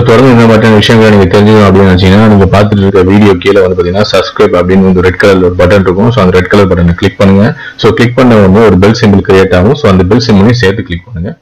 தொடர்ந்து இந்த மாதிரியான விஷயங்களை நீங்க தெரிஞ்சுக்கணும் அப்படின்னு நினைச்சீங்கன்னா நீங்க பார்த்துட்டு இருக்க வீடியோ கீழே வந்து பாத்தீங்கன்னா சப்ஸ்கிரைப் அப்படின்னு வந்து ரெட் கலர் ஒரு பட்டன் இருக்கும் ஸோ அந்த ரெட் கலர் பட்டனை கிளிக் பண்ணுங்க ஸோ கிளிக் பண்ண வந்து ஒரு பெல் சிம்பிள் கிரியேட் ஆகும் ஸோ அந்த பெல் சிம்பிளையும் சேர்த்து கிளிக் பண்ணுங்க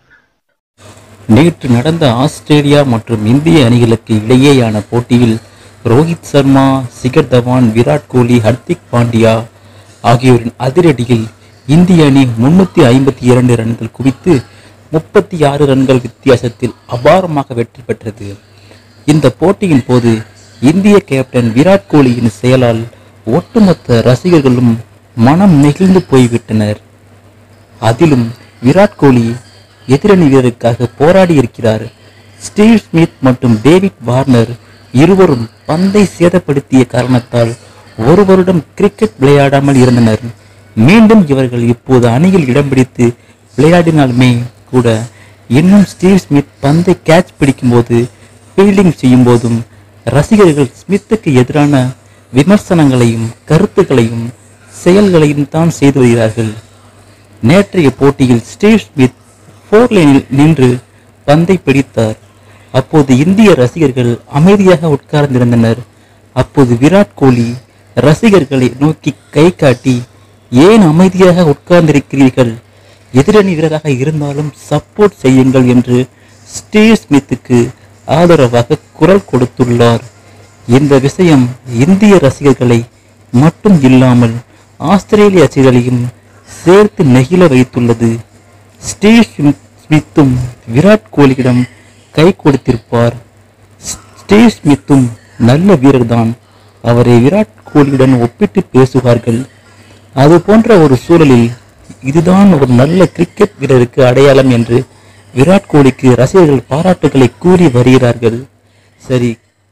நேற்று நடந்த ஆஸ்திரேலியா மற்றும் இந்திய அணிகளுக்கு இடையேயான போட்டியில் ரோஹித் சர்மா சிகர் தவான் விராட் கோலி ஹர்திக் பாண்டியா ஆகியோரின் அதிரடியில் இந்திய அணி முன்னூற்றி ஐம்பத்தி இரண்டு ரன்கள் குவித்து முப்பத்தி ஆறு ரன்கள் வித்தியாசத்தில் அபாரமாக வெற்றி பெற்றது இந்த போட்டியின் போது இந்திய கேப்டன் விராட் கோலியின் செயலால் ஒட்டுமொத்த ரசிகர்களும் மனம் நெகிழ்ந்து போய்விட்டனர் அதிலும் விராட் கோலி எதிரணி வீரருக்காக போராடி இருக்கிறார் ஸ்டீவ் ஸ்மித் மற்றும் டேவிட் வார்னர் இருவரும் பந்தை சேதப்படுத்திய காரணத்தால் ஒரு வருடம் கிரிக்கெட் விளையாடாமல் இருந்தனர் மீண்டும் இவர்கள் இப்போது அணியில் இடம் பிடித்து விளையாடினாலுமே கூட இன்னும் ஸ்டீவ் ஸ்மித் பந்தை கேட்ச் பிடிக்கும்போது ஃபீல்டிங் செய்யும் போதும் ரசிகர்கள் ஸ்மித்துக்கு எதிரான விமர்சனங்களையும் கருத்துக்களையும் செயல்களையும் தான் செய்து வருகிறார்கள் நேற்றைய போட்டியில் ஸ்டீவ் ஸ்மித் ஃபோர் லைனில் நின்று பந்தை பிடித்தார் அப்போது இந்திய ரசிகர்கள் அமைதியாக உட்கார்ந்திருந்தனர் அப்போது விராட் கோலி ரசிகர்களை நோக்கி கை காட்டி ஏன் அமைதியாக உட்கார்ந்திருக்கிறீர்கள் எதிரணி வீரராக இருந்தாலும் சப்போர்ட் செய்யுங்கள் என்று ஸ்டீவ் ஸ்மித்துக்கு ஆதரவாக குரல் கொடுத்துள்ளார் இந்த விஷயம் இந்திய ரசிகர்களை மட்டும் இல்லாமல் ஆஸ்திரேலிய ரசிகர்களையும் சேர்த்து நெகிழ வைத்துள்ளது ஸ்டீவ் ஸ்மித்- ஸ்மித்தும் விராட் கோலியிடம் கை கொடுத்திருப்பார் ஸ்டீவ் ஸ்மித்தும் நல்ல வீரர்தான் அவரை விராட் கோலியுடன் ஒப்பிட்டு பேசுவார்கள் அது போன்ற ஒரு சூழலில் இதுதான் ஒரு நல்ல கிரிக்கெட் வீரருக்கு அடையாளம் என்று விராட் கோலிக்கு ரசிகர்கள் பாராட்டுகளை கூறி வருகிறார்கள் சரி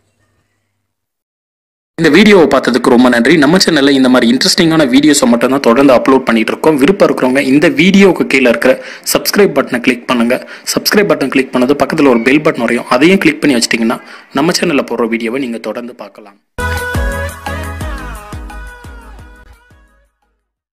இந்த வீடியோவை பார்த்ததுக்கு ரொம்ப நன்றி நம்ம சேனல்ல இந்த மாதிரி இன்ட்ரெஸ்டிங்கான வீடியோஸை மட்டும் தான் தொடர்ந்து அப்லோட் பண்ணிட்டு இருக்கோம் விருப்பம் இருக்கிறவங்க இந்த வீடியோவுக்கு கீழே இருக்கிற சப்ஸ்கிரைப் பட்டனை கிளிக் பண்ணுங்க சப்ஸ்கிரைப் பட்டன் கிளிக் பண்ணது பக்கத்தில் ஒரு பெல் பட்டன் வரையும் அதையும் கிளிக் பண்ணி வச்சிட்டிங்கன்னா நம்ம சேனலில் போடுற வீடியோவை நீங்கள் தொடர்ந்து பார்க்கலாம்